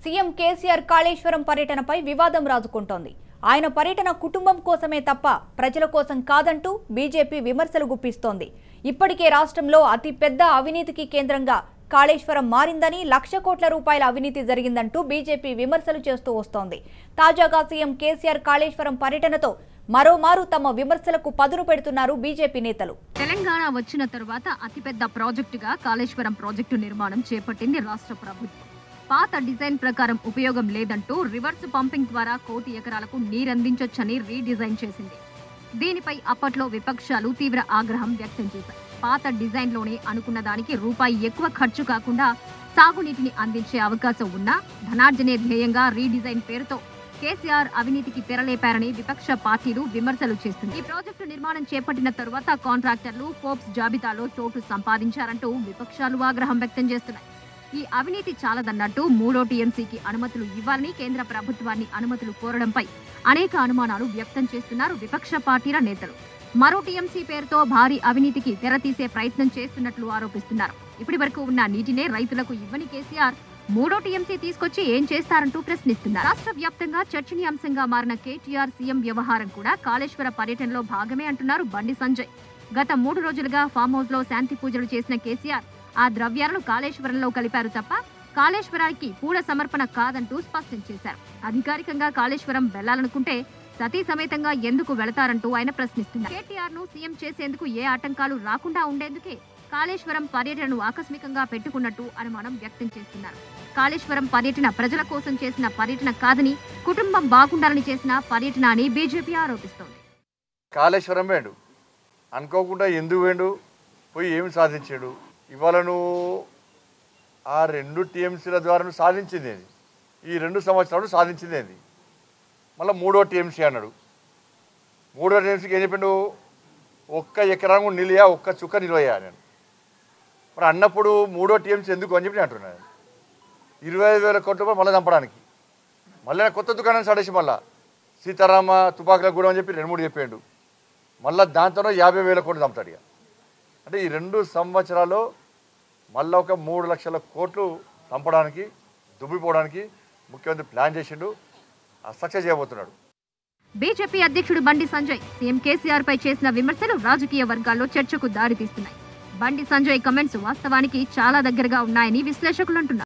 CM KCR Kaleshwaram పర్యటనపై వివాదం రాజుకుంటోంది ఆయన పర్యటన కుటుంబం కోసమే తప్ప ప్రజల కోసం కాదంటూ బీజేపీ విమర్శలు గుప్పిస్తోంది ఇప్పటికే రాష్ట్రంలో అతి పెద్ద అవినీతికి కేంద్రంగా కాళేశ్వరం మారిందని లక్ష కోట్ల రూపాయల అవినీతి జరిగిందంటూ బీజేపీ విమర్శలు చేస్తూ వస్తోంది తాజాగా సీఎం కేసీఆర్ కాళేశ్వరం పర్యటనతో మరోమారు తమ విమర్శలకు పదును పెడుతున్నారు బీజేపీ నేతలు తెలంగాణ వచ్చిన తరువాత అతిపెద్ద ప్రాజెక్టుగా కాళేశ్వరం ప్రాజెక్టు నిర్మాణం చేపట్టింది రాష్ట్ర ప్రభుత్వం పాత డిజైన్ ప్రకారం ఉపయోగం లేదంటూ రివర్స్ పంపింగ్ ద్వారా కోటి ఎకరాలకు నీరందించొచ్చని రీడిజైన్ చేసింది దీనిపై అప్పట్లో విపక్షాలు తీవ్ర ఆగ్రహం వ్యక్తం చేశాయి పాత డిజైన్లోనే అనుకున్న దానికి రూపాయి ఎక్కువ ఖర్చు కాకుండా సాగునీటిని అందించే అవకాశం ఉన్నా ధనార్జనే ధ్యేయంగా రీడిజైన్ పేరుతో కేసీఆర్ అవినీతికి తెరలేపారని విపక్ష పార్టీలు విమర్శలు చేస్తుంది ఈ ప్రాజెక్టు నిర్మాణం చేపట్టిన తరువాత కాంట్రాక్టర్లు ఫోర్బ్స్ జాబితాలో చోటు సంపాదించారంటూ విపక్షాలు ఆగ్రహం వ్యక్తం చేస్తున్నాయి ఈ అవినీతి చాలదన్నట్టు మూడో టీఎంసీకి అనుమతులు ఇవ్వాలని కేంద్ర ప్రభుత్వాన్ని అనుమతులు కోరడంపై అనేక అనుమానాలు వ్యక్తం చేస్తున్నారు విపక్ష పార్టీల నేతలు మరో టీఎంసీ పేరుతో భారీ అవినీతికి తెరతీసే ప్రయత్నం చేస్తున్నట్లు ఆరోపిస్తున్నారు ఇప్పటి వరకు ఉన్న నీటినే రైతులకు ఇవ్వని కేసీఆర్ మూడో టీఎంసీ తీసుకొచ్చి ఏం చేస్తారంటూ ప్రశ్నిస్తున్నారు రాష్ట్ర వ్యాప్తంగా చర్చనీయాంశంగా మారిన కేటీఆర్ సీఎం వ్యవహారం కూడా కాళేశ్వర పర్యటనలో భాగమే అంటున్నారు బండి సంజయ్ గత మూడు రోజులుగా ఫామ్ హౌస్ లో శాంతి పూజలు చేసిన కేసీఆర్ ఆ ద్రవ్యాలను కాళేశ్వరంలో కలిపారు తప్ప కాళేశ్వరానికి పూల సమర్పణ కాదంటూ స్పష్టం చేశారు అధికారికంగా కాళేశ్వరం వెళ్లాలనుకుంటే సతీ సమేతంగా ఎందుకు వెళతారంటూ ఆయన ప్రశ్నిస్తున్నారు కేటీఆర్ ను సీఎం చేసేందుకు ఏ ఆటంకాలు రాకుండా ఉండేందుకే కాళేశ్వరం పర్యటనను ఆకస్మికంగా పెట్టుకున్నట్టు అనుమానం వ్యక్తం చేస్తున్నారు కాళేశ్వరం పర్యటన ప్రజల కోసం చేసిన పర్యటన కాదని కుటుంబం బాగుండాలని చేసిన పర్యటన అని బీజేపీ ఆరోపిస్తోంది కాళేశ్వరం వేండు అనుకోకుండా ఎందుకు వేండు పోయి ఏమి సాధించాడు ఇవాళ నువ్వు ఆ రెండు టీఎంసీల ద్వారా నువ్వు సాధించింది ఏంది ఈ రెండు సంవత్సరాలు సాధించింది ఏంది మళ్ళీ మూడో టీఎంసీ అన్నాడు మూడో టీఎంసీకి ఏం చెప్పిండు ఒక్క ఎకరం కూడా నిలియా ఒక్క చుక్క నిలవయా నేను మరి అన్నప్పుడు మూడో టీఎంసీ ఎందుకు అని చెప్పి నేను అంటున్నాను ఇరవై ఐదు వేల కోట్ల రూపాయలు మళ్ళీ చంపడానికి మళ్ళీ కొత్త దుకాణం సాడేసి మళ్ళా సీతారామ తుపాకుల గూడెం అని చెప్పి రెండు మూడు చెప్పాడు మళ్ళీ దాంతో యాభై వేల కోట్లు చంపుతాడు ఇక అంటే ఈ రెండు సంవత్సరాలు మళ్ళీ ఒక మూడు లక్షల కోట్లు చంపడానికి దుబ్బిపోవడానికి ముఖ్యమంత్రి ప్లాన్ చేసిండు సక్సెస్ చేయబోతున్నాడు బీజేపీ అధ్యక్షుడు బండి సంజయ్ సీఎం కేసీఆర్ పై చేసిన విమర్శలు రాజకీయ వర్గాల్లో చర్చకు దారితీస్తున్నాయి బండి సంజయ్ కమెంట్స్ వాస్తవానికి చాలా దగ్గరగా ఉన్నాయని విశ్లేషకులు అంటున్నారు